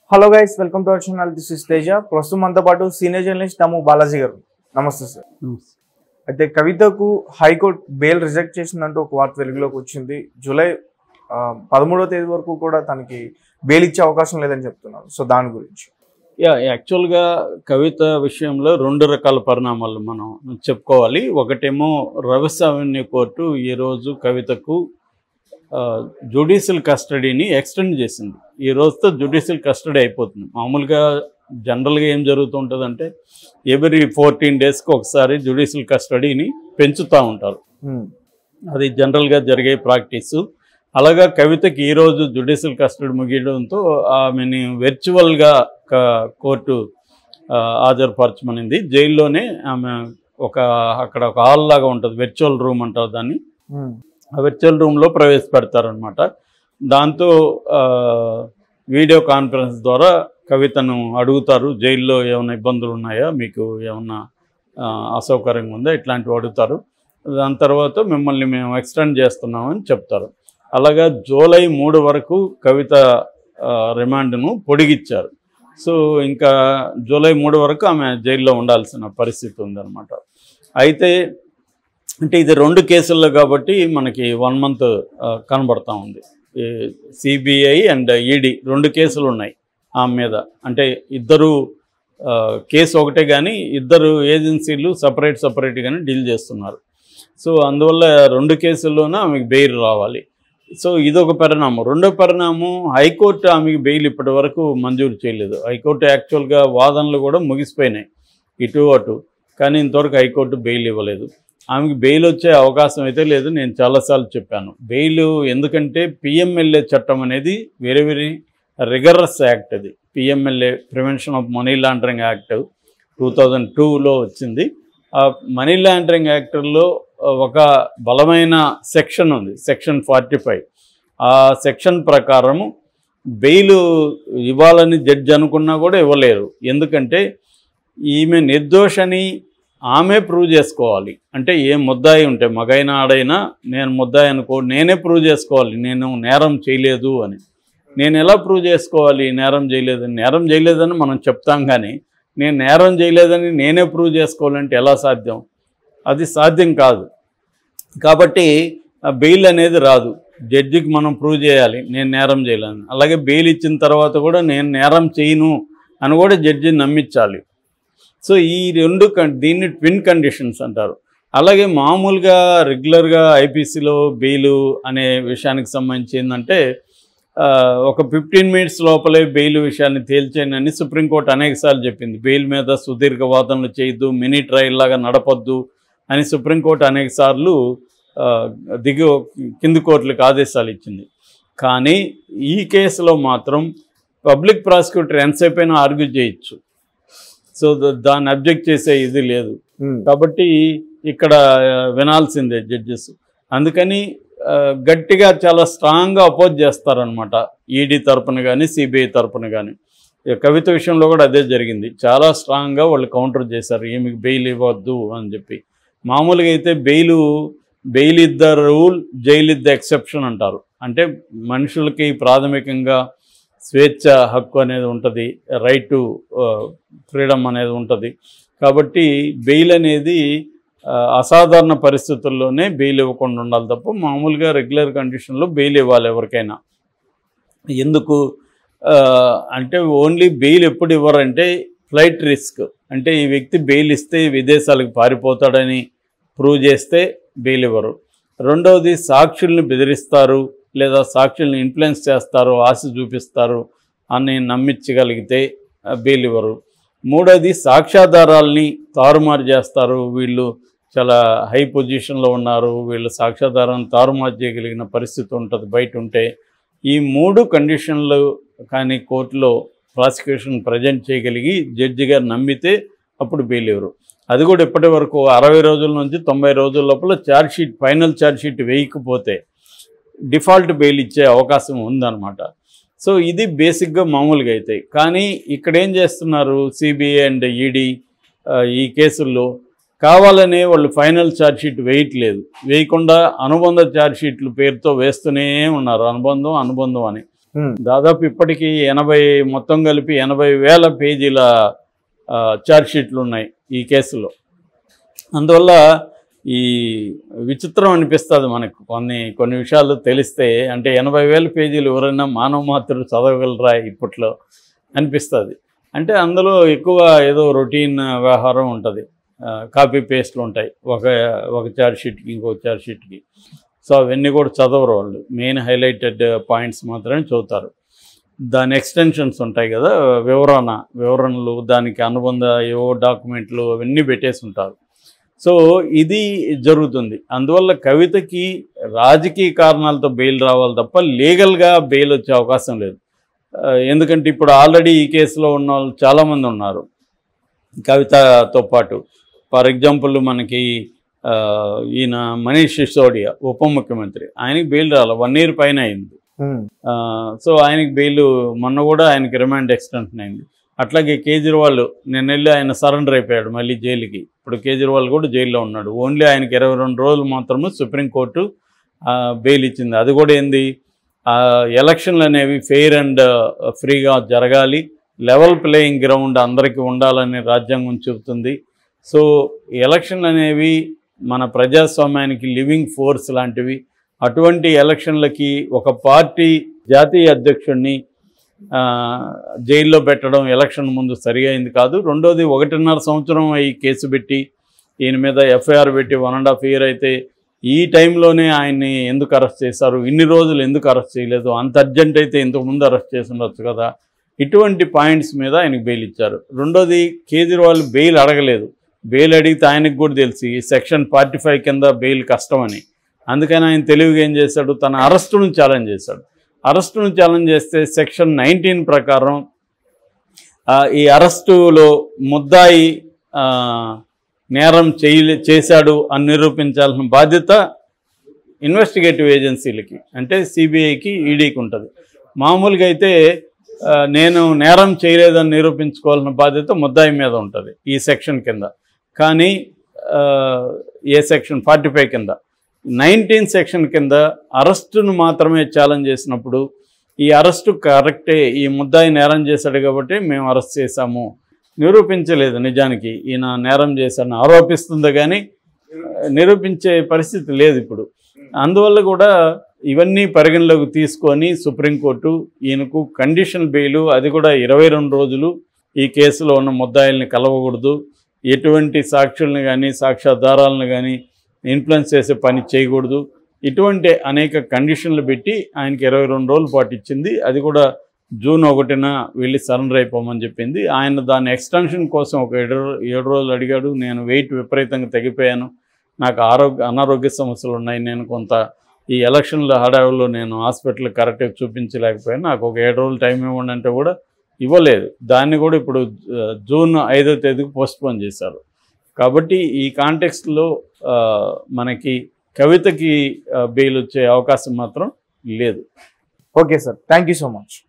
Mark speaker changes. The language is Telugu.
Speaker 1: hello guys welcome to our channel this is Teja ప్రస్తుతం మనతో పాటు సీనియర్ జర్నలిస్ట్ నమ్ము బాలాజీ గారు నమస్తే సార్ అయితే కవితకు హైకోర్టు బెయిల్ రిజెక్ట్ చేసిందంటూ ఒక వార్త వెలుగులోకి వచ్చింది జూలై ఆ, పదమూడవ తేదీ వరకు కూడా తనకి బెయిల్ ఇచ్చే అవకాశం లేదని చెప్తున్నారు సో దాని గురించి
Speaker 2: యా యాక్చువల్గా కవిత విషయంలో రెండు రకాల పరిణామాలు మనం చెప్పుకోవాలి ఒకటేమో రవస్ అవెన్యూ కోర్టు ఈరోజు కవితకు జుడిషియల్ కస్టడీని ఎక్స్టెండ్ చేసింది ఈ రోజుతో జుడిషియల్ కస్టడీ అయిపోతుంది మామూలుగా జనరల్గా ఏం జరుగుతుంటుందంటే ఎవ్రీ ఫోర్టీన్ డేస్కి ఒకసారి జుడిషియల్ కస్టడీని పెంచుతూ ఉంటారు
Speaker 1: ఉమ్,
Speaker 2: అది జనరల్గా జరిగే ప్రాక్టీసు అలాగా కవితకి ఈరోజు జుడిషియల్ కస్టడీ ముగియడంతో ఆమెని వెర్చువల్గా క- కోర్టు ఆ, హాజరుపరచమనింది జైల్లోనే ఆమె ఒక అక్కడ ఒక హాల్ లాగా ఉంటుంది వెర్చువల్ రూమ్ అంటారు దాన్ని
Speaker 1: ఉమ్,
Speaker 2: ఆ వెర్చువల్ రూమ్లో ప్రవేశపెడతారనమాట దాంతో ఆ, వీడియో కాన్ఫరెన్స్ ద్వారా కవితను అడుగుతారు జైల్లో ఏమైనా ఇబ్బందులు ఉన్నాయా మీకు ఏమన్నా ఆ, అసౌకర్యంగా ఉందా ఇట్లాంటివి అడుగుతారు దాని తర్వాత మిమ్మల్ని మేము ఎక్స్టెండ్ చేస్తున్నామని చెప్తారు అలాగా జూలై మూడు వరకు కవిత ఆ, రిమాండ్ను పొడిగిచ్చారు సో ఇంకా జూలై మూడు వరకు ఆమె జైల్లో ఉండాల్సిన పరిస్థితి ఉందన్నమాట అయితే అంటే ఇది రెండు కేసుల్లో కాబట్టి మనకి వన్ మంత్ కనబడతా ఉంది సిబిఐ అండ్ ఈడీ రెండు కేసులు ఉన్నాయి ఆమె మీద అంటే ఇద్దరు ఆ, కేసు ఒకటే కానీ ఇద్దరు ఏజెన్సీలు సపరేట్ సపరేట్గానే డీల్ చేస్తున్నారు సో అందువల్ల రెండు కేసుల్లోనూ ఆమెకు బెయిల్ రావాలి సో ఇదొక పరిణామం రెండో పరిణామం హైకోర్టు ఆమెకి బెయిల్ ఇప్పటి వరకు మంజూరు చేయలేదు హైకోర్టు యాక్చువల్గా వాదనలు కూడా ముగిసిపోయినాయి ఇటు అటు కానీ ఇంతవరకు హైకోర్టు బెయిల్ ఇవ్వలేదు ఆమెకి బెయిల్ వచ్చే అవకాశం అయితే లేదు నేను చాలాసార్లు చెప్పాను బెయిల్ ఎందుకంటే పిఎంఎల్ఏ చట్టం అనేది వెరీ వెరీ రిగరస్ యాక్ట్ అది PMLA prevention of money laundering act two thousand టూలో వచ్చింది ఆ మనీ లాండరింగ్ యాక్ట్లో ఒక బలమైన సెక్షన్ ఉంది సెక్షన్ ఫార్టీ ఫైవ్ ఆ సెక్షన్ ప్రకారము బెయిల్ ఇవ్వాలని జడ్జి అనుకున్నా కూడా ఇవ్వలేరు ఎందుకంటే ఈమె నిర్దోషని ఆమె ప్రూవ్ చేసుకోవాలి అంటే ఏ ముద్దాయి ఉంటే మగైనా ఆడైనా నేను ముద్దాయి అనుకో నేనే ప్రూవ్ చేసుకోవాలి నేను నేరం చేయలేదు అని నేను ఎలా ప్రూవ్ చేసుకోవాలి నేరం చేయలేదని నేరం చేయలేదని మనం చెప్తాం కానీ నేను నేరం చేయలేదని నేనే ప్రూవ్ చేసుకోవాలంటే ఎలా సాధ్యం అది సాధ్యం కాదు కాబట్టి ఆ బెయిల్ అనేది రాదు జడ్జికి మనం ప్రూవ్ చేయాలి నేను నేరం చేయలేను అలాగే బెయిల్ ఇచ్చిన తర్వాత కూడా నేను నేరం చేయను అని కూడా జడ్జి నమ్మించాలి సో ఈ రెండు కన్ దీన్ని ట్విన్ కండిషన్స్ అంటారు అలాగే మామూలుగా రెగ్యులర్గా ఐపీసీలో బెయిల్ అనే విషయానికి సంబంధించి ఏంటంటే ఆ, ఒక ఫిఫ్టీన్ మినిట్స్ లోపలే బెయిల్ విషయాన్ని తేల్చేయనని సుప్రీంకోర్టు అనేకసార్లు చెప్పింది బెయిల్ మీద సుదీర్ఘ వాదనలు చేయొద్దు మినీ ట్రయల్ లాగా నడపొద్దు అని సుప్రీంకోర్టు అనేకసార్లు ఆ, దిగు కింది కోర్టులకు ఆదేశాలు ఇచ్చింది కానీ ఈ కేసులో మాత్రం పబ్లిక్ ప్రాసిక్యూటర్ ఎంతసేపు అయినా ఆర్గ్యూ చేయొచ్చు సో ద- దాన్ని అబ్జెక్ట్ చేసే ఇది లేదు
Speaker 1: ఉమ్,
Speaker 2: కాబట్టి ఇక్కడ ఆ, వినాల్సిందే జడ్జెస్ అందుకని ఆ, గట్టిగా చాలా స్ట్రాంగ్గా అపోజ్ చేస్తారనమాట ఈడీ తరపున కానీ సిబిఐ తరపున కానీ ఇక కవిత విషయంలో కూడా అదే జరిగింది చాలా స్ట్రాంగ్గా వాళ్ళు కౌంటర్ చేశారు ఈమెకి బెయిల్ ఇవ్వద్దు అని చెప్పి మామూలుగా అయితే bail bail is the rule jail is the exception అంటారు అంటే మనుషులకి ప్రాథమికంగా స్వేచ్ఛ హక్కు అనేది ఉంటుంది రైట్ టు ఫ్రీడమ్ అనేది ఉంటుంది కాబట్టి బెయిల్ అనేది ఆ, అసాధారణ పరిస్థితుల్లోనే బెయిల్ ఇవ్వకుండా ఉండాలి తప్ప మామూలుగా రెగ్యులర్ కండిషన్లో బెయిల్ ఇవ్వాలి ఎవరికైనా ఎందుకు ఆ, అంటే ఓన్లీ బెయిల్ ఎప్పుడు ఇవ్వరంటే ఫ్లైట్ రిస్క్ అంటే ఈ వ్యక్తి బెయిల్ ఇస్తే విదేశాలకు పారిపోతాడని ప్రూవ్ చేస్తే బెయిల్ ఇవ్వరు రెండవది సాక్షుల్ని బెదిరిస్తారు లేదా సాక్షుల్ని ఇన్ఫ్లుయెన్స్ చేస్తారు ఆశ చూపిస్తారు అని నమ్మించగలిగితే ఆ, బెయిల్ ఇవ్వరు మూడోది సాక్ష్యాధారాల్ని తారుమారు చేస్తారు వీళ్ళు చాలా హై పొజిషన్లో ఉన్నారు వీళ్ళు సాక్ష్యాధారాలను తారుమారు చేయగలిగిన పరిస్థితి ఉంటుంది బయట ఉంటే ఈ మూడు కండిషన్లు కానీ కోర్టులో ప్రాసిక్యూషన్ ప్రజెంట్ చేయగలిగి జడ్జి గారు నమ్మితే అప్పుడు బెయిల్ ఇవ్వరు అది కూడా ఇప్పటి వరకు అరవై రోజుల నుంచి తొంభై రోజుల లోపల charge sheet final charge sheet వేయకపోతే డిఫాల్ట్ బెయిల్ ఇచ్చే అవకాశం ఉందన్నమాట సో ఇది బేసిక్గా మామూలుగా అయితే కానీ ఇక్కడ ఏం చేస్తున్నారు సిబిఐ అండ్ ఈడీ ఈ కేసుల్లో కావాలనే వాళ్ళు ఫైనల్ ఛార్జ్ షీట్ వేయట్లేదు వేయకుండా అనుబంధ ఛార్జ్ షీట్లు పేరుతో వేస్తూనే ఉన్నారు అనుబంధం అనుబంధం అని
Speaker 1: ఉమ్,
Speaker 2: దాదాపు ఇప్పటికీ ఎనభై మొత్తం కలిపి ఎనభై వేల పేజీల ఛార్జ్ షీట్లు ఉన్నాయి ఈ కేసులో అందువల్ల ఈ విచిత్రం అనిపిస్తుంది మనకు కొన్ని కొన్ని విషయాలు తెలిస్తే అంటే ఎనభై వేల పేజీలు ఎవరైనా మానవ మాత్రులు చదవగలరా ఇప్పట్లో అనిపిస్తుంది అంటే అందులో ఎక్కువ ఏదో రొటీన్ వ్యవహారం ఉంటుంది కాపీ పేస్ట్లు ఉంటాయి ఒక ఒక ఛార్జ్ షీట్కి ఇంకో ఛార్జ్ షీట్కి సో అవన్నీ కూడా చదవరు వాళ్ళు మెయిన్ హైలైటెడ్ పాయింట్స్ మాత్రమే చదువుతారు దాని ఎక్స్టెన్షన్స్ ఉంటాయి కదా వివరణ వివరణలు దానికి అనుబంధ ఏవో డాక్యుమెంట్లు అవన్నీ పెట్టేసి ఉంటారు సో ఇది జరుగుతుంది అందువల్ల కవితకి రాజకీయ కారణాలతో బెయిల్ రావాలి తప్ప లీగల్గా బెయిల్ వచ్చే అవకాశం లేదు ఆ, ఎందుకంటే ఇప్పుడు ఆల్రెడీ ఈ కేసులో ఉన్న వాళ్ళు చాలామంది ఉన్నారు కవితతో పాటు ఫర్ ఎగ్జాంపుల్ మనకి ఆ, ఈయన మనీష్ సిసోడియా ఉప ముఖ్యమంత్రి ఆయనకి బెయిల్ రాలి వన్ ఇయర్ పైన అయింది
Speaker 1: ఉమ్,
Speaker 2: ఆ, సో ఆయనకి బెయిల్ మొన్న కూడా ఆయనకి రిమాండ్ ఎక్స్టెన్షన్ అయింది అట్లాగే కేజ్రీవాల్ నిన్న వెళ్ళి ఆయన సరెండర్ అయిపోయాడు మళ్ళీ జైలుకి ఇప్పుడు కేజ్రీవాల్ కూడా జైల్లో ఉన్నాడు ఓన్లీ ఆయనకి ఇరవై రెండు రోజులు మాత్రమే సుప్రీంకోర్టు బెయిల్ ఇచ్చింది అది కూడా ఏంది ఆ, ఎలక్షన్లు అనేవి ఫెయిర్ అండ్ ఫ్రీగా జరగాలి లెవెల్ ప్లేయింగ్ గ్రౌండ్ అందరికీ ఉండాలని రాజ్యాంగం చెబుతుంది సో ఎలక్షన్లు అనేవి మన ప్రజాస్వామ్యానికి లివింగ్ ఫోర్స్ లాంటివి అటువంటి ఎలక్షన్లకి ఒక పార్టీ జాతీయ అధ్యక్షుడిని ఆ, జైల్లో పెట్టడం ఎలక్షన్ ముందు సరిగా అయింది కాదు రెండోది ఒకటిన్నర సంవత్సరం ఈ కేసు పెట్టి ఈయన మీద ఎఫ్ఐఆర్ పెట్టి వన్ అండ్ హాఫ్ ఇయర్ అయితే ఈ టైంలోనే ఆయన్ని ఎందుకు అరెస్ట్ చేశారు ఇన్ని రోజులు ఎందుకు అరెస్ట్ చేయలేదు అంత అర్జెంట్ అయితే ఇంతకు ముందు అరెస్ట్ చేసి ఉండొచ్చు కదా ఇటువంటి పాయింట్స్ మీద ఆయనకు బెయిల్ ఇచ్చారు రెండోది కేజ్రీవాల్ బెయిల్ అడగలేదు బెయిల్ అడిగితే ఆయనకు కూడా తెలిసి సెక్షన్ ఫార్టీ ఫైవ్ కింద బెయిల్ కష్టమని అందుకని ఆయన తెలివిగా ఏం చేశాడు తన అరెస్టును ఛాలెంజ్ చేశాడు అరెస్టును ఛాలెంజ్ చేస్తే సెక్షన్ నైన్టీన్ ప్రకారం ఆ, ఈ అరెస్టులో ముద్దాయి ఆ, నేరం చేయలే చేశాడు అని నిరూపించాల్సిన బాధ్యత ఇన్వెస్టిగేటివ్ ఏజెన్సీలకి అంటే సిబిఐకి ఈడీకి ఉంటుంది మామూలుగా అయితే ఆ, నేను నేరం చేయలేదని నిరూపించుకోవాల్సిన బాధ్యత ముద్దాయి మీద ఉంటుంది ఈ సెక్షన్ కింద కానీ ఆ, ఏ సెక్షన్ ఫార్టీ ఫైవ్ కింద నైన్టీన్ సెక్షన్ కింద అరెస్టును మాత్రమే ఛాలెంజ్ చేసినప్పుడు ఈ అరెస్టు కరెక్టే ఈ ముద్దాయి నేరం చేశాడు కాబట్టి మేము అరెస్ట్ చేశాము నిరూపించలేదు నిజానికి ఈయన నేరం చేశాడని ఆరోపిస్తుంది కానీ ఆ, నిరూపించే పరిస్థితి లేదు ఇప్పుడు అందువల్ల కూడా ఇవన్నీ పరిగణలోకి తీసుకొని సుప్రీంకోర్టు ఈయనకు కండిషన్ బెయిల్ అది కూడా ఇరవై రెండు రోజులు ఈ కేసులో ఉన్న ముద్దాయిల్ని కలవకూడదు ఎటువంటి సాక్షుల్ని కానీ సాక్ష్యాధారాలను కానీ ఇన్ఫ్లుయెన్స్ చేసే పని చేయకూడదు ఇటువంటి అనేక కండిషన్లు పెట్టి ఆయనకి ఇరవై రెండు రోజుల పాటు ఇచ్చింది అది కూడా జూన్ ఒకటిన వెళ్ళి సరెండర్ అయిపోమని చెప్పింది ఆయన దాని ఎక్స్టెన్షన్ కోసం ఒక ఏడు రో- ఏడు రోజులు అడిగాడు నేను వెయిట్ విపరీతంగా తగ్గిపోయాను నాకు ఆరోగ్య అనారోగ్య సమస్యలు ఉన్నాయి నేను కొంత ఈ ఎలక్షన్ల హడావుల్లో నేను హాస్పిటల్ కరెక్ట్గా చూపించలేకపోయాను నాకు ఒక ఏడు రోజులు టైం ఇవ్వండి అంటే కూడా ఇవ్వలేదు దాన్ని కూడా ఇప్పుడు ఆ, జూన్ ఐదో తేదీకి పోస్ట్పోన్ చేశారు కాబట్టి ఈ కాంటెక్స్ట్లో మనకి కవితకి బెయిల్ వచ్చే అవకాశం మాత్రం లేదు
Speaker 1: okay sir thank you so much